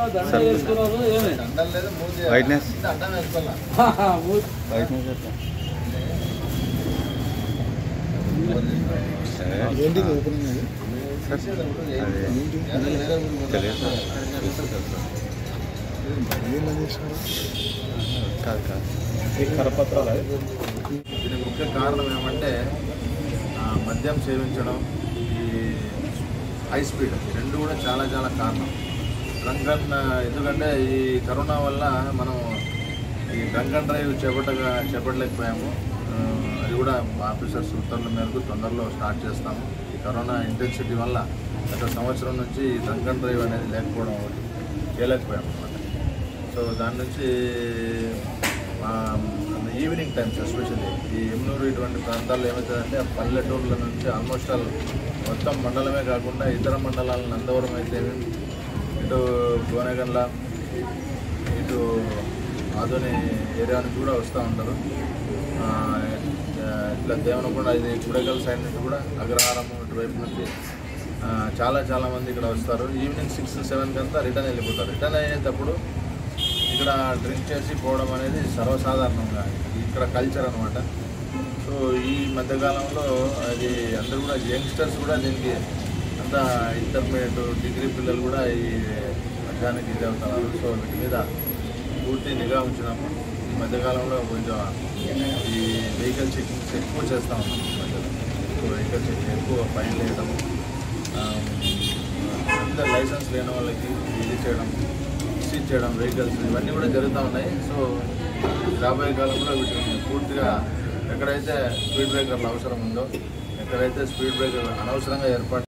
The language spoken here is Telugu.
మళ్ళా దండ వేసుకున్నారు ఏమే దండం లేదు మూతి Whiteness. అడ్డం వేసుకోవాలా మూ- వైట్నెస్ ఎట్లా? సరే. ఏంటిది ఓపెనింగ్ అది అదే. తెలియదు సార్. ఏందని చేసినారు కాదు కాదు దీనికి ముఖ్య కారణం ఏమంటే ఆ, మద్యం సేవించడం ఈ హై స్పీడ్ ఈ రెండు కూడా చాలా చాలా కారణం డ్రంక్ అండ్ ఎందుకంటే ఈ కరోనా వల్ల మనం ఈ డ్రంక్ అండ్ డ్రైవ్ చేపట్టగా చేపట్టలేకపోయాము ఆ, అది కూడా మా ఆఫీసర్స్ ఉత్తర్వుల మేరకు తొందరలో స్టార్ట్ చేస్తాము ఈ కరోనా ఇంటెన్సిటీ వల్ల గత సంవత్సరం నుంచి ఈ డ్రంక్ అండ్ డ్రైవ్ అనేది లేకపోవడం ఒకటి చేయలేకపోయాము అనమాట సో దాని నుంచి ఆ, ఈవినింగ్ టైమ్స్ ఎస్పెషల్లీ ఈ ఎమ్నూరు ఇటువంటి ప్రాంతాల్లో ఏమవుతుందంటే ఆ పల్లెటూర్ల నుంచి ఆల్మోస్ట్ ఆల్ మొత్తం మండలమే కాకుండా ఇతర మండలాల నందవరం అయితే ఇటు గోనెగండ్ల ఇటు ఆదోని ఏరియా నుంచి కూడా వస్తూ ఉంటారు ఆ, ఇట్లా దేవనకొండ ఇది గుడగల్ సైడ్ నుంచి కూడా అగ్రహారం ఇటువైపు నుంచి ఆ, చాలా చాలా మంది ఇక్కడ వస్తారు ఈవినింగ్ సిక్స్ సెవెన్కి అంతా రిటర్న్ వెళ్ళిపోతారు రిటర్న్ అయ్యేటప్పుడు ఇక్కడ డ్రింక్ చేసి పోవడం అనేది సర్వసాధారణంగా ఇక్కడ కల్చర్ అనమాట సో ఈ మధ్యకాలంలో అది అందరూ కూడా యంగ్స్టర్స్ కూడా దీనికి అంత ఇంటర్మీడియట్ డిగ్రీ పిల్లలు కూడా ఈ మధ్యాహ్నానికి ఇది అవుతున్నారు సో వీటి మీద పూర్తి నిఘా ఉంచినాము ఈ మధ్యకాలంలో కొంచెం ఈ వెహికల్ చెకింగ్స్ ఎక్కువ చేస్తూ ఉన్నాం ఈ మధ్యలో సో వెహికల్ చెకింగ్ ఎక్కువ ఫైన్ వేయడం అందరు లైసెన్స్ లేని వాళ్ళకి ఇది చేయడం సీజ్ చేయడం వెహికల్స్ ఇవన్నీ కూడా జరుగుతూ ఉన్నాయి సో రాబోయే కాలంలో వీటిని పూర్తిగా ఎక్కడైతే స్పీడ్ బ్రేకర్లు అవసరం ఉందో ఎక్కడైతే స్పీడ్ బ్రేకర్ అనవసరంగా ఏర్పాటు